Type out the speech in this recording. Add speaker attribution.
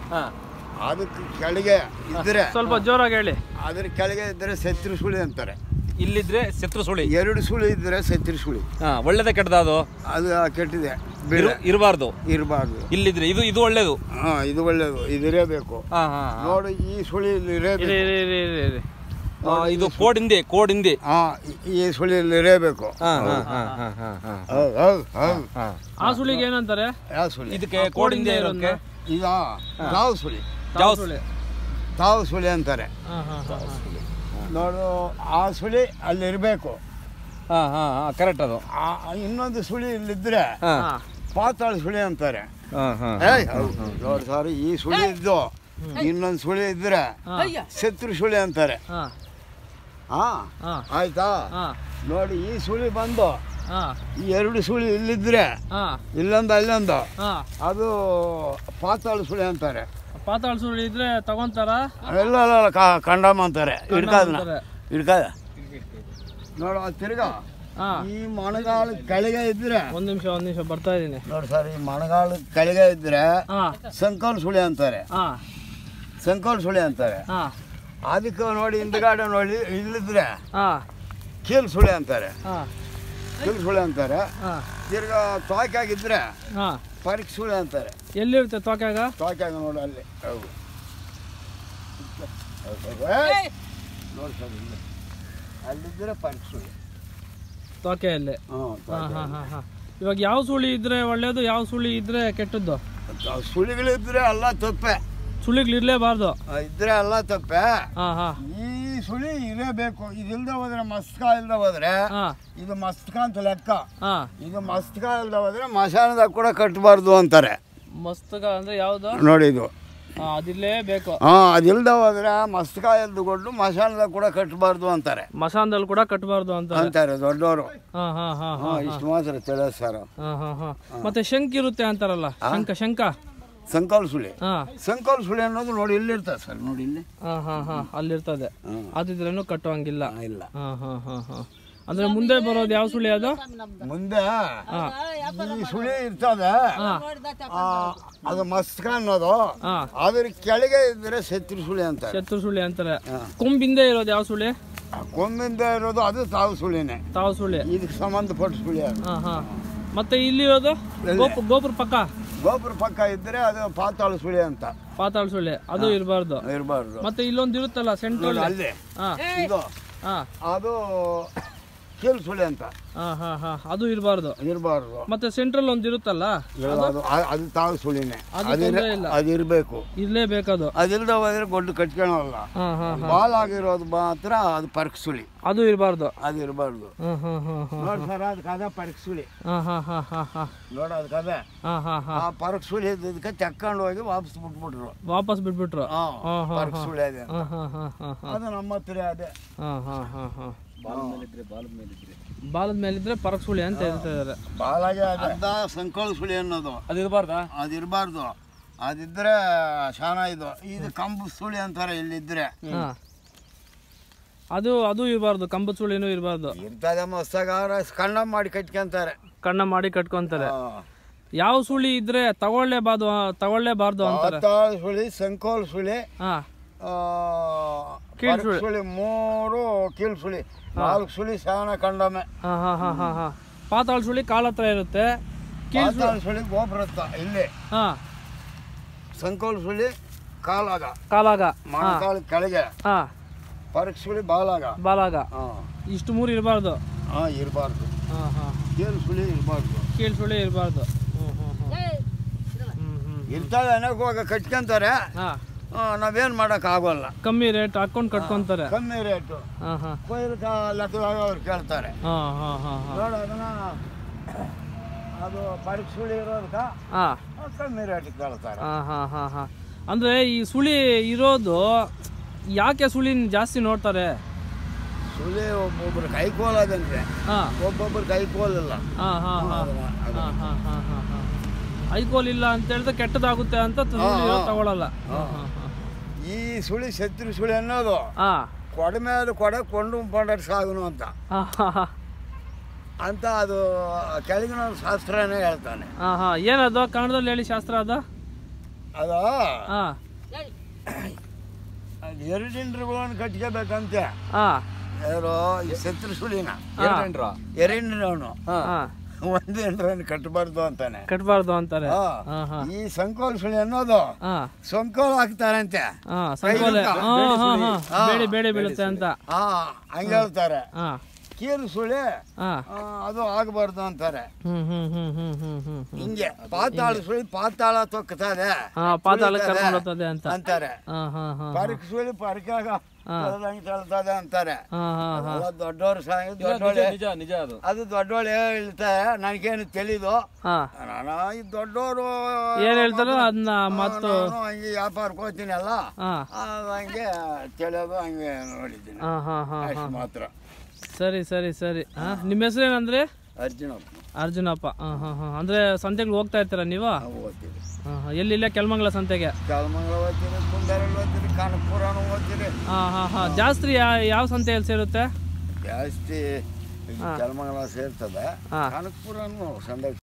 Speaker 1: ಹಾ
Speaker 2: ಅದಕ್ಕೆ ಕೆಳಗೆ ಇದ್ರೆ
Speaker 3: ಸ್ವಲ್ಪ ಜೋರಾಗಿ ಹೇಳಿ
Speaker 2: ಅದ್ರ ಕೆಳಗೆ ಇದ್ರೆ ಸತ್ರು ಸುಳಿ ಅಂತಾರೆ
Speaker 1: ಇಲ್ಲಿದ್ರೆ ಶತ್ರು ಸುಳಿ
Speaker 2: ಎರಡು ಸುಳಿ ಇದ್ರೆ ಸತ್ರು ಸುಳಿ
Speaker 1: ಹಾ ಒಳ್ಳೇದೇ ಕೆಟ್ಟದ ಅದು
Speaker 2: ಅದು ಕೆಟ್ಟಿದೆ ಬಿಡ
Speaker 1: ಇರಬಾರ್ದು
Speaker 2: ಇರಬಾರ್ದು
Speaker 1: ಇಲ್ಲಿದ್ರೆ ಇದು ಇದು ಒಳ್ಳೇದು
Speaker 2: ಹಾ ಇದು ಒಳ್ಳೇದು ಇದಿರಬೇಕು
Speaker 1: ಹಾ ಹಾ ಹಾ.
Speaker 2: ನೋಡು ಈ ಸುಳಿ ಇಲ್ಲಿ
Speaker 3: ಇರಿ
Speaker 2: ಇರಬೇಕು
Speaker 3: ಇರಿ ಇರಿ ಇರಿ ಇರಿ
Speaker 1: ಆ, ಇದು ಕೋಡ್ ಹಿಂದೆ ಕೋಡ್ ಹಿಂದೆ
Speaker 2: ಹಾ ಈ- ಈ ಸುಳಿ ಇಲ್ಲಿ ಇರಬೇಕು
Speaker 1: ಹಾ ಹಾ ಹಾ ಹಾ ಹಾ ಹಾ
Speaker 2: ಹೌದು ಹೌದು ಹೌದು
Speaker 1: ಹಾ
Speaker 3: ಆ ಸುಳಿಗೆ ಏನಂತಾರೆ
Speaker 2: ಯಾವ ಸುಳಿ
Speaker 1: ಇದಕ್ಕೆ ಕೋಡ್ ಹಿಂದೆ ಇರೋಕೆ
Speaker 2: ಈಗ ತಾವು ಸುಳಿ
Speaker 1: ಯಾವ
Speaker 3: ಸುಳಿ
Speaker 2: ತಾವು ಸುಳಿ ಅಂತಾರೆ
Speaker 3: ಹಾ ಹಾ ಹಾ
Speaker 2: ನೋಡು ಆ ಸುಳಿ ಅಲ್ಲಿ ಇರಬೇಕು
Speaker 1: ಹಾ ಹಾ ಹಾ ಕರೆಕ್ಟ್ ಅದು
Speaker 2: ಇನ್ನೊಂದು ಸುಳಿ ಇಲ್ಲಿದ್ರೆ
Speaker 1: ಹಾ
Speaker 3: ಹಾ
Speaker 2: ಪಾತಾಳ ಸುಳಿ ಅಂತಾರೆ
Speaker 1: ಹಾ ಹಾ
Speaker 2: ಏಯ್ ನೋಡಿ ಸರ್ ಈ ಸುಳಿ ಇದ್ದು ಇನ್ನೊಂದು ಸುಳಿ ಇದ್ರೆ ಶತ್ರು ಸುಳಿ ಅಂತಾರೆ
Speaker 3: ಹಾ
Speaker 2: ಹಾ
Speaker 3: ಹಾ
Speaker 2: ಆಯ್ತಾ
Speaker 3: ಹಾ
Speaker 2: ನೋಡಿ ಈ ಸುಳಿ ಬಂದು
Speaker 3: ಹಾ
Speaker 2: ಈ ಎರಡು ಸುಳಿ ಇಲ್ಲಿದ್ರೆ
Speaker 3: ಹಾ
Speaker 2: ಇಲ್ಲೊಂದು ಅಲ್ಲೊಂದು
Speaker 3: ಹಾ
Speaker 2: ಅದು ಪಾತಾಳ ಸುಳಿ ಅಂತಾರೆ
Speaker 3: ಪಾತಾಳ ಸುಳಿ ಇದ್ರೆ ತಗೊಂತಾರ
Speaker 2: ಎಲ್ಲ ಅಲ್ಲ ಕ- ಕಂಡಮ ಅಂತಾರೆ ಹಿಡ್ಕಾದನ
Speaker 3: ಅಂತಾರೆ.
Speaker 2: ಹಿಡ್ಕಾದ ನೋಡು ಅದು ತಿರ್ಗಾ
Speaker 3: ಹಾ
Speaker 2: ಈ ಮಣಗಾಲ ಕೆಳಗೆ ಇದ್ರೆ
Speaker 3: ಒಂದ್ ನಿಮಿಷ ಒಂದ್ ನಿಮಿಷ ಬರ್ತಾ ಇದೀನಿ
Speaker 2: ನೋಡಿ ಸರ್ ಈ ಮಣಗಾಲ ಕೆಳಗೆ ಇದ್ರೆ
Speaker 3: ಹಾ
Speaker 2: ಸಂಕೋಲ್ ಸುಳಿ ಅಂತಾರೆ
Speaker 3: ಹಾ
Speaker 2: ಸಂಕೋಲ್ ಸುಳಿ ಅಂತಾರೆ
Speaker 3: ಹಾ
Speaker 2: ಅದಕ್ಕೆ ನೋಡಿ ಹಿಂದ್ಗಡೆ ನೋಡಿ ಇಲ್ಲಿದ್ರೆ
Speaker 3: ಹಾ
Speaker 2: ಕೀಲ್ ಸುಳಿ ಅಂತಾರೆ
Speaker 3: ಹಾ
Speaker 2: ಕೀಲ್ ಸುಳಿ ಅಂತಾರೆ
Speaker 3: ಹಾ
Speaker 2: ತಿರ್ಗಾ ತ್ವಾಕಾಗಿದ್ರೆ
Speaker 3: ಹಾ
Speaker 2: ಪರೀಕ್ಷೆ ಸುಳಿ ಅಂತಾರೆ
Speaker 3: ಎಲ್ಲಿರುತ್ತೆ ತೋಕಾಗ
Speaker 2: ತ್ವಾಕಾಗ ನೋಡಿ ಅಲ್ಲಿ ಹೌದು ಹೌದು, ಹೌದು. ಏಯ್! ನೋಡಿ ಸರ್ ಇಲ್ಲಿ ಅಲ್ಲಿದ್ರೆ ಪರೀಕ್ಷೆ ಸುಳಿ
Speaker 3: ತೋಕೆಯಲ್ಲಿ
Speaker 2: ಹ್ಞೂ
Speaker 3: ಹಾ ಹಾ ಹಾ ಹಾ ಇವಾಗ ಯಾವ ಸುಳಿ ಇದ್ರೆ ಒಳ್ಳೇದು ಯಾವ ಸುಳಿ ಇದ್ರೆ ಕೆಟ್ಟದ್ದು
Speaker 2: ಸುಳಿಗಳಿದ್ರೆ ಎಲ್ಲ ತಪ್ಪೆ
Speaker 3: ಸುಳಿಗಳು ಇರ್ಲೇಬಾರ್ದು
Speaker 2: ಆ, ಇದ್ರೆ ಎಲ್ಲ ತಪ್ಪೆ
Speaker 3: ಹಾ ಹಾ
Speaker 2: ಈ ಸುಳಿ ಇರಬೇಕು ಇದಿಲ್ದ ಹೋದ್ರೆ ಮಸ್ತಕ ಇಲ್ದ ಹೋದ್ರೆ
Speaker 3: ಹಾ
Speaker 2: ಇದು ಮಸ್ತಕ ಅಂತ ಲೆಕ್ಕ
Speaker 3: ಹಾ
Speaker 2: ಇದು ಮಸ್ತಕ ಇಲ್ದ ಹೋದ್ರೆ ಮಶಾನದಾಗ ಕೂಡ ಕಟ್ಟಬಾರ್ದು ಅಂತಾರೆ
Speaker 3: ಮಸ್ತಕ ಅಂದ್ರೆ ಯಾವ್ದು
Speaker 2: ನೋಡಿ ಇದು
Speaker 3: ಹಾ ಅದಿಲ್ಲೇ ಬೇಕು
Speaker 2: ಹಾ ಅದಿಲ್ದ ಹೋದ್ರೆ ಮಸ್ತಕ ಎಲ್ದುಕೊಂಡು ಮಶಾನದಾಗ ಕೂಡ ಕಟ್ಟಬಾರ್ದು ಅಂತಾರೆ
Speaker 3: ಮಸಾನದಲ್ಲಿ ಕೂಡ ಕಟ್ಟಬಾರ್ದು ಅಂತ
Speaker 2: ಅಂತಾರೆ ದೊಡ್ಡವರು
Speaker 3: ಹಾ ಹಾ ಹಾ
Speaker 2: ಹಾ ಇಷ್ಟು ಮಾತ್ರ ತಿಳಿಸ್ ಸರ್
Speaker 3: ಹಾ ಹಾ ಹಾ ಮತ್ತೆ ಶಂಕ್ ಇರುತ್ತೆ ಅಂತಾರಲ್ಲ ಶಂಕ ಶಂಕ
Speaker 2: ಸಂಕೋಲ್ ಸುಳಿ
Speaker 3: ಹಾ
Speaker 2: ಸಂಕೋಲ್ ಸುಳಿ ಅನ್ನೋದು ನೋಡಿ ಇಲ್ಲಿರ್ತದೆ ಸರ್ ನೋಡಿ ಇಲ್ಲಿ
Speaker 3: ಹಾ ಹಾ ಹಾ ಅಲ್ಲಿರ್ತದೆ
Speaker 2: ಹ್ಮ್.
Speaker 3: ಅದಿದ್ರೇನು ಕಟ್ಟುವಂಗಿಲ್ಲ
Speaker 2: ಇಲ್ಲ
Speaker 3: ಹಾ ಹಾ ಹಾ ಹಾ ಅಂದ್ರೆ ಮುಂದೆ ಬರೋದು ಯಾವ ಸುಳಿ ಅದು
Speaker 2: ಮುಂದೆ ಈ ಸುಳಿ ಇರ್ತದೆ
Speaker 3: ಹಾ
Speaker 2: ಆ, ಅದು ಮಸ್ತಕ ಅನ್ನೋದು
Speaker 3: ಹಾ
Speaker 2: ಅದ್ರ ಕೆಳಗೆ ಇದ್ರೆ ಶತ್ರು ಸುಳಿ ಅಂತಾರೆ
Speaker 3: ಶತ್ರು ಸುಳಿ ಅಂತಾರೆ
Speaker 2: ಹಾ.
Speaker 3: ಕೊಂಬಿಂದೆ ಇರೋದು ಯಾವ ಸುಳಿ
Speaker 2: ಆ ಕೊಂಬಿಂದ ಇರೋದು ಅದು ತಾವು ಸುಳಿನೇ
Speaker 3: ತಾವು ಸುಳಿ
Speaker 2: ಇದಕ್ಕೆ ಸಂಬಂಧಪಟ್ಟ ಸುಳಿ ಅದು
Speaker 3: ಹಾ ಹಾ ಮತ್ತೆ ಇಲ್ಲಿರೋದು ಗೋಪುರ ಗೋಪುರ ಪಕ್ಕ
Speaker 2: ಗೋಪುರ ಪಕ್ಕ ಇದ್ರೆ ಅದು ಪಾತಾಳ ಸುಳಿ ಅಂತ
Speaker 3: ಪಾತಾಳ ಸುಳಿ ಅದು ಇರಬಾರ್ದು
Speaker 2: ಇರಬಾರ್ದು
Speaker 3: ಮತ್ತೆ ಇಲ್ಲೊಂದು ಇರುತ್ತಲ್ಲ ಸೆಂಟ್ರಲ್
Speaker 2: ಅಲ್ಲಿ
Speaker 3: ಹಾ
Speaker 2: ಇದು
Speaker 3: ಹಾ
Speaker 2: ಅದು ಕೀಲ್ ಸುಳಿ ಅಂತ
Speaker 3: ಹಾ ಹಾ ಹಾ ಅದು ಇರಬಾರ್ದು
Speaker 2: ಇರಬಾರ್ದು
Speaker 3: ಮತ್ತೆ ಸೆಂಟ್ರಲ್ ಒಂದು ಇರುತ್ತಲ್ಲ
Speaker 2: ಅದು ಆ- ಅದು ತಾವು ಸುಳಿನೇ
Speaker 3: ಅದು
Speaker 2: ಅದಿರ
Speaker 3: ತೊಂದ್ರೆ ಇಲ್ಲ.
Speaker 2: ಅದಿರಬೇಕು
Speaker 3: ಇರ್ಲೇಬೇಕದು
Speaker 2: ಅದಿಲ್ದ ಹೋದ್ರೆ ಗೊಡ್ಡು ಕಟ್ಕೊಳಲ್ಲ
Speaker 3: ಹಾ ಹಾ ಹಾ
Speaker 2: ಬಾಲ್ ಆಗಿರೋದು ಮಾತ್ರ ಅದು ಪರ್ಕ್ ಸುಳಿ
Speaker 3: ಅದು ಇರಬಾರ್ದು
Speaker 2: ಅದು ಇರಬಾರ್ದು
Speaker 3: ಹಾ ಹಾ ಹಾ ಹಾ
Speaker 2: ನೋಡಿ ಸರ್ ಅದಕ್ಕೆ ಅದ ಪರ್ಕ್ ಸುಳಿ
Speaker 3: ಹಾ ಹಾ ಹಾ ಹಾ ಹಾ
Speaker 2: ನೋಡ ಅದಕ್ಕೆ ಅದೇ
Speaker 3: ಹಾ ಹಾ ಹಾ
Speaker 2: ಆ ಪರ್ಕ್ ಸುಳಿ ಇದ್ದದಕ್ಕೆ ತಕ್ಕೊಂಡು ಹೋಗಿ ವಾಪಸ್ ಬಿಟ್ಬಿಟ್ರು
Speaker 3: ವಾಪಸ್ ಬಿಟ್ಬಿಟ್ರು
Speaker 2: ಹಾ
Speaker 3: ಹಾ, ಹಾ,
Speaker 2: ಪರ್ಕ್ ಸುಳಿ ಅದೇ
Speaker 3: ಹಾ ಹಾ ಹಾ ಹಾ ಹಾ
Speaker 2: ಅದು ನಮ್ಮ ಹತ್ರ ಅದೇ
Speaker 3: ಹಾ ಹಾ ಹಾ ಹಾ ಬಾಲದ ಮೇಲಿದ್ರೆ ಪರಕ್ ಸುಳಿ ಅಂತ ಹೇಳ್ತಾ ಇದಾರೆ
Speaker 2: ಬಾಲಾಗೆ ಅದ ಸಂಕೋಳ ಸುಳಿ ಅನ್ನೋದು
Speaker 1: ಅದು ಇರಬಾರ್ದಾ
Speaker 2: ಅದಿರಬಾರ್ದು ಅದಿದ್ರೆ ಶಾನ ಇದು ಇದು ಕಂಬು ಸುಳಿ ಅಂತಾರೆ ಇಲ್ಲಿದ್ರೆ
Speaker 3: ಹಾ ಅದು ಅದು ಇರಬಾರ್ದು ಕಂಬದ ಸುಳಿನೂ ಇರಬಾರ್ದು
Speaker 2: ಇರ್ತದೆ ಮಸ್ತಾಗ ಕಣ್ಣ ಮಾಡಿ ಕಟ್ಕೊಂತಾರೆ
Speaker 3: ಕಣ್ಣ ಮಾಡಿ ಕಟ್ಕೊಂತಾರೆ
Speaker 2: ಹಾ.
Speaker 3: ಯಾವ ಸುಳಿ ಇದ್ರೆ ತಗೊಳ್ಳೇಬಾರ್ದು ತಗೊಳ್ಳೇಬಾರ್ದು ಅಂತಾರೆ
Speaker 2: ಪಾತಾಳ ಸುಳಿ ಸಂಕೋಲ್ ಸುಳಿ
Speaker 3: ಹಾ
Speaker 2: ಆ,
Speaker 3: ಕೀಲ್
Speaker 2: ಪರ್ಕ್ ಸುಳಿ ಮೂರು ಕೀಲ್ ಸುಳಿ ನಾಲ್ಕು ಸುಳಿ ಶಾನ ಕಂಡಮೆ
Speaker 3: ಹಾ ಹಾ ಹಾ ಹಾ ಹಾ ಪಾತಾಳ ಸುಳಿ ಕಾಲ್ ಹತ್ರ ಇರುತ್ತೆ ಕೀಲ್ ಸುಳಿ
Speaker 2: ಪಾತಾಳ ಸುಳಿ ಗೋಪುರತ್ತ ಇಲ್ಲಿ
Speaker 3: ಹಾ
Speaker 2: ಸಂಕೋಲ್ ಸುಳಿ ಕಾಲಾಗ
Speaker 3: ಕಾಲಾಗ
Speaker 2: ಮೊಣಕಾಲ ಕೆಳಗೆ
Speaker 3: ಹಾ
Speaker 2: ಪರ್ಕ್ ಸುಳಿ ಬಾಲಾಗ
Speaker 3: ಬಾಲಾಗ
Speaker 2: ಹಾ
Speaker 3: ಇಷ್ಟು ಮೂರು ಇರಬಾರ್ದು
Speaker 2: ಹಾ ಇರಬಾರ್ದು
Speaker 3: ಹಾ ಹಾ
Speaker 2: ಕೀಲ್ ಸುಳಿ ಇರಬಾರ್ದು
Speaker 3: ಕೀಲ್ ಸುಳಿ ಇರಬಾರ್ದು ಹ್ಮ್ ಹ್ಮ್ ಹ್ಮ್ ಹ್ಮ್ ಹ್ಮ್
Speaker 2: ಇರ್ತಾವೆ ಅನ್ನೋಕೆ ಹೋಗ ಕಟ್ಕೊಂತಾರೆ
Speaker 3: ಹಾ
Speaker 2: ಆ, ನಾವೇನ್ ಮಾಡಕ್ ಆಗೋಲ್ಲ
Speaker 3: ಕಮ್ಮಿ ರೇಟ್ ಹಾಕೊಂಡು ಕಟ್ಕೊಂತಾರೆ
Speaker 2: ಕಮ್ಮಿ ರೇಟು
Speaker 3: ಹಾ ಹಾ
Speaker 2: ಕೊಯ್ಲು ಕಾ- ಲೆಕ್ಕದಾಗ ಅವ್ರು ಕೇಳ್ತಾರೆ
Speaker 3: ಹಾ ಹಾ ಹಾ ಹಾ
Speaker 2: ನೋಡ ಅದನ್ನ ಅದು ಪರೀಕ್ಷೆ ಸುಳಿ ಇರೋದಕ್ಕ
Speaker 3: ಹಾ
Speaker 2: ಕಮ್ಮಿ ರೇಟ್ ಕೇಳ್ತಾರೆ
Speaker 3: ಹಾ ಹಾ ಹಾ ಹಾ ಅಂದ್ರೆ ಈ ಸುಳಿ ಇರೋದು ಯಾಕೆ ಸುಳಿನ ಜಾಸ್ತಿ ನೋಡ್ತಾರೆ
Speaker 2: ಸುಳಿ ಒಬ್ಬೊಬ್ರು ಕೈಕೋಲ್ ಅದಂತೆ
Speaker 3: ಹಾ
Speaker 2: ಒಬ್ಬೊಬ್ರು ಕೈಕೋಲಿಲ್ಲ
Speaker 3: ಹಾ ಹಾ ಹಾ ಹಾ ಹಾ ಹಾ ಹಾ ಹಾ ಐಕೋಲ್ ಇಲ್ಲ ಅಂತ ಹೇಳಿದ್ರೆ ಕೆಟ್ಟದಾಗುತ್ತೆ ಅಂತ ತ- ಸುಳಿ ಇರೋದು ತಗೊಳಲ್ಲ ಹಾ ಹಾ
Speaker 2: ಈ ಸುಳಿ ಶತ್ರು ಸುಳಿ ಅನ್ನೋದು
Speaker 3: ಹಾ
Speaker 2: ಕೊಡ ಮೇಲೆ ಕೊಡ ಕೊಂಡು ಪಂಡರ್ ಸಾಗುನು ಅಂತ
Speaker 3: ಹಾ ಹಾ ಹಾ
Speaker 2: ಅಂತ ಅದು ಕೆಳಗಿನ ಶಾಸ್ತ್ರನೇ ಹೇಳ್ತಾನೆ
Speaker 3: ಹಾ ಹಾ ಏನದು ಕನ್ನಡದಲ್ಲಿ ಹೇಳಿ ಶಾಸ್ತ್ರ ಅದು
Speaker 2: ಅದ
Speaker 3: ಹಾ
Speaker 2: ಎರಡು ಇಂಡ್ರುಗಳನ್ನು ಕಟ್ಕೋಬೇಕಂತೆ
Speaker 3: ಹಾ
Speaker 2: ಯಾರು ಈ ಶತ್ರು ಸುಳಿನ
Speaker 1: ಎರಡೇನ್ರ
Speaker 2: ಎರಡಿನವನು
Speaker 1: ಹಾ
Speaker 3: ಹಾ
Speaker 2: ಒಂದು ಎಂಡ್ರನ್ನು ಕಟ್ಟಬಾರ್ದು ಅಂತಾನೆ
Speaker 3: ಕಟ್ಬಾರ್ದು ಅಂತಾರೆ
Speaker 2: ಹಾ.
Speaker 3: ಹಾ ಹಾ
Speaker 2: ಈ ಸಂಕೋಲ್ ಸುಳಿ ಅನ್ನೋದು
Speaker 3: ಹಾ
Speaker 2: ಸಂಕೋಲ್ ಹಾಕ್ತಾರಂತೆ
Speaker 3: ಹಾ ಸಂಕೋಲೆ ಹಾ ಹಾ ಹಾ ಬೇಡಿ ಬೇಡಿ ಬೀಳುತ್ತೆ ಅಂತ
Speaker 2: ಹಾ ಹಂಗೆ ಹೇಳ್ತಾರೆ
Speaker 3: ಹಾ
Speaker 2: ಕೀಲು ಸುಳಿ
Speaker 3: ಹಾ
Speaker 2: ಆ, ಅದು ಆಗಬಾರ್ದು ಅಂತಾರೆ
Speaker 3: ಹ್ಮ್ ಹ್ಮ್ ಹ್ಮ್ ಹ್ಮ್ ಹ್ಮ್ ಹ್ಮ್ ಹ್ಮ್
Speaker 2: ಹಿಂಗೆ ಪಾತಾಳ ಸುಳಿ ಪಾತಾಳ ತೊಕ್ಕತದೆ
Speaker 3: ಹಾ ಪಾತಾಳಕ್ಕೆ ಕರ್ಕೊಂಡು ಹೋಗ್ತದೆ ಅಂತ
Speaker 2: ಅಂತಾರೆ
Speaker 3: ಹಾ ಹಾ ಹಾ
Speaker 2: ಪರಕ್ ಸುಳಿ ಪರಕಾಗ ತಳ್ದಂಗೆ ತಳ್ತದೆ ಅಂತಾರೆ
Speaker 3: ಹಾ ಹಾ ಹಾ
Speaker 2: ಅದೆಲ್ಲ ದೊಡ್ಡವ್ರು ಸಹ
Speaker 1: ನಿಜ
Speaker 2: ದೊಡ್ಡೋಳೆ
Speaker 1: ನಿಜ ನಿಜ ಅದು
Speaker 2: ಅದು ದೊಡ್ಡೋಳು ಹೇಳ್ತಾರೆ ನನಗೇನು ತೆಲೀದು
Speaker 3: ಹಾ
Speaker 2: ನಾನು ಈ ದೊಡ್ಡವರು
Speaker 3: ಏನ್ ಹೇಳ್ತಾರೋ ಅದನ್ನ ಮತ್ತು
Speaker 2: ನಾನು ಹಂಗೆ ವ್ಯಾಪಾರಕ್ಕೆ ಹೋಗ್ತೀನಲ್ಲ
Speaker 3: ಹಾ
Speaker 2: ಅದು ಹಂಗೆ ತಿಳಿಯೋದು ಹಂಗೆ ನೋಡಿದ್ದೀನಿ
Speaker 3: ಹಾ ಹಾ ಹಾ
Speaker 2: ಅಷ್ಟು ಮಾತ್ರ
Speaker 3: ಸರಿ ಸರಿ ಸರಿ ಹಾ ನಿಮ್ಮ ಹೆಸರು ಏನಂದ್ರೆ
Speaker 2: ಅರ್ಜುನಪ್ಪ
Speaker 3: ಅರ್ಜುನಪ್ಪ ಹಾ ಹಾ ಹಾ ಅಂದ್ರೆ ಸಂತೆಗೆ ಹೋಗ್ತಾ ಇರ್ತೀರಾ ನೀವು
Speaker 2: ನಾವು ಓದ್ತೀವಿ
Speaker 3: ಹಾ ಹಾ ಎಲ್ಲಿಲ್ಲ ಕೆಲ್ಮಂಗ್ಲ ಸಂತೆಗೆ
Speaker 2: ಕಲ್ಮಂಗಲ ಓದ್ತೀರಿ ಕುಂದಾರಲ್ಲಿ ಓದ್ತೀರಿ ಕಾನಪುರನೂ ಓದ್ತೀರಿ
Speaker 3: ಹಾ ಹಾ ಹಾ ಜಾಸ್ತಿ ಯಾ- ಯಾವ ಸಂತೆಯಲ್ಲಿ ಸೇರುತ್ತೆ
Speaker 2: ಜಾಸ್ತಿ ಕೆಲ್ಮಂಗಲ ಸೇರ್ತದೆ
Speaker 3: ಹಾ.
Speaker 2: ಕಾನಪುರನು ಸಂದ